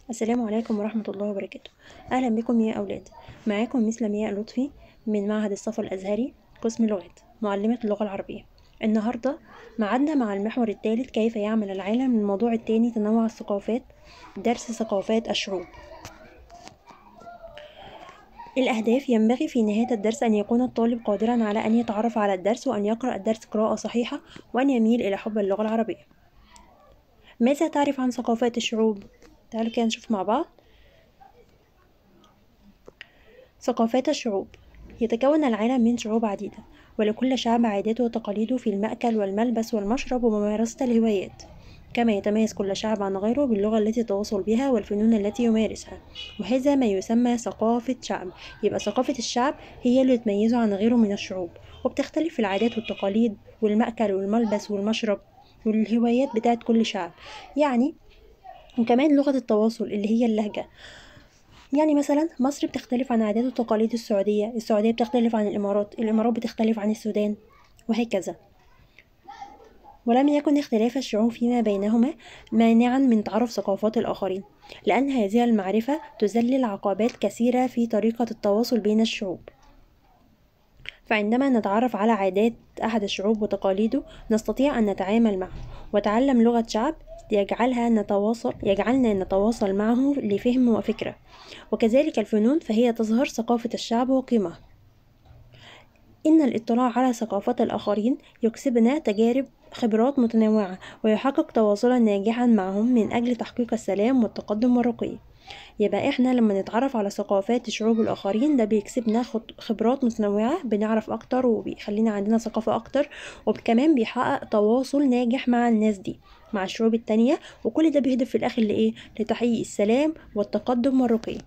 السلام عليكم ورحمة الله وبركاته أهلا بكم يا أولاد معاكم مس لمياء لطفي من معهد الصف الأزهري قسم لغات معلمة اللغة العربية النهاردة معدنا مع المحور الثالث كيف يعمل العالم الموضوع الثاني تنوع الثقافات درس ثقافات الشعوب الأهداف ينبغي في نهاية الدرس أن يكون الطالب قادرا على أن يتعرف على الدرس وأن يقرأ الدرس قراءة صحيحة وأن يميل إلى حب اللغة العربية ماذا تعرف عن ثقافات الشعوب؟ تعالوا كده نشوف مع بعض ثقافات الشعوب يتكون العالم من شعوب عديدة ولكل شعب عاداته وتقاليده في المأكل والملبس والمشرب وممارسة الهوايات كما يتميز كل شعب عن غيره باللغة التي يتواصل بها والفنون التي يمارسها وهذا ما يسمى ثقافة شعب يبقى ثقافة الشعب هي اللي تميزه عن غيره من الشعوب وبتختلف في العادات والتقاليد والمأكل والملبس والمشرب والهوايات بتاعت كل شعب يعني وكمان لغة التواصل اللي هي اللهجة يعني مثلا مصر بتختلف عن عادات وتقاليد السعودية السعودية بتختلف عن الإمارات الإمارات بتختلف عن السودان وهكذا ولم يكن اختلاف الشعوب فيما بينهما مانعا من تعرف ثقافات الآخرين لأن هذه المعرفة تذلل عقبات كثيرة في طريقة التواصل بين الشعوب فعندما نتعرف على عادات أحد الشعوب وتقاليده نستطيع أن نتعامل معه وتعلم لغة شعب يجعلها نتواصل يجعلنا نتواصل معه لفهم وفكرة وكذلك الفنون فهي تظهر ثقافة الشعب وقيمه إن الاطلاع على ثقافات الآخرين يكسبنا تجارب خبرات متنوعة ويحقق تواصلا ناجحا معهم من أجل تحقيق السلام والتقدم والرقي يبقى احنا لما نتعرف على ثقافات الشعوب الآخرين ده بيكسبنا خبرات متنوعة بنعرف أكتر وبيخلينا عندنا ثقافة أكتر وكمان بيحقق تواصل ناجح مع الناس دي مع الشعوب التانية وكل ده بيهدف في الآخر لإيه؟ لتحقيق السلام والتقدم والرقي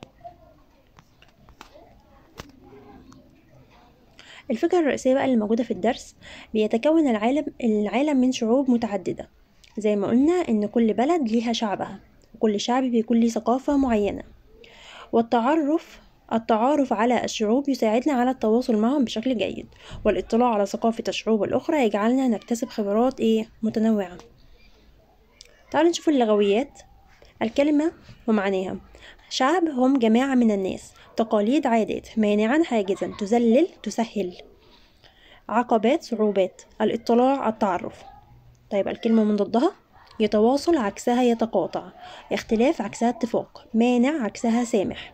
الفكرة الرئيسية بقى اللي موجودة في الدرس بيتكون العالم العالم من شعوب متعددة زي ما قلنا إن كل بلد ليها شعبها وكل شعب بيكون ليه ثقافة معينة والتعرف التعارف على الشعوب يساعدنا على التواصل معهم بشكل جيد والاطلاع على ثقافة الشعوب الأخرى يجعلنا نكتسب خبرات إيه متنوعة تعالوا نشوف اللغويات الكلمة ومعناها شعب هم جماعة من الناس تقاليد عادات مانعا حاجزا تذلل تسهل عقبات صعوبات الاطلاع التعرف طيب الكلمة من ضدها يتواصل عكسها يتقاطع اختلاف عكسها اتفاق مانع عكسها سامح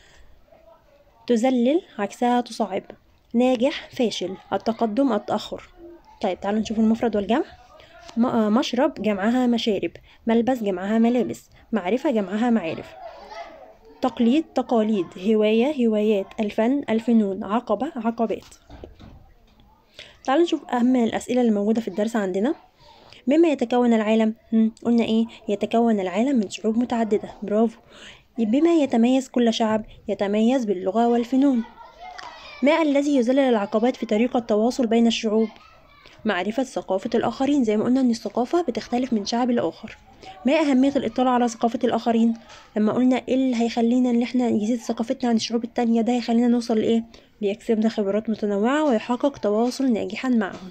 تذلل عكسها تصعب ناجح فاشل التقدم التأخر طيب تعالوا نشوف المفرد والجمع مشرب جمعها مشارب ملبس جمعها ملابس معرفة جمعها معارف تقليد تقاليد هواية هوايات الفن الفنون عقبة عقبات تعالوا نشوف أهم الأسئلة اللي موجودة في الدرس عندنا مما يتكون العالم قلنا ايه يتكون العالم من شعوب متعددة برافو بما يتميز كل شعب يتميز باللغة والفنون ما الذي يذلل العقبات في طريقة التواصل بين الشعوب معرفة ثقافة الآخرين زي ما قلنا إن الثقافة بتختلف من شعب لآخر ما أهمية الاطلاع على ثقافة الآخرين لما قلنا إيه اللي هيخلينا إن إحنا يزيد ثقافتنا عن الشعوب التانية ده هيخلينا نوصل لإيه بيكسبنا خبرات متنوعة ويحقق تواصل ناجحا معهم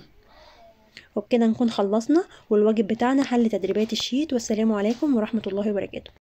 وبكده نكون خلصنا والواجب بتاعنا حل تدريبات الشيت والسلام عليكم ورحمة الله وبركاته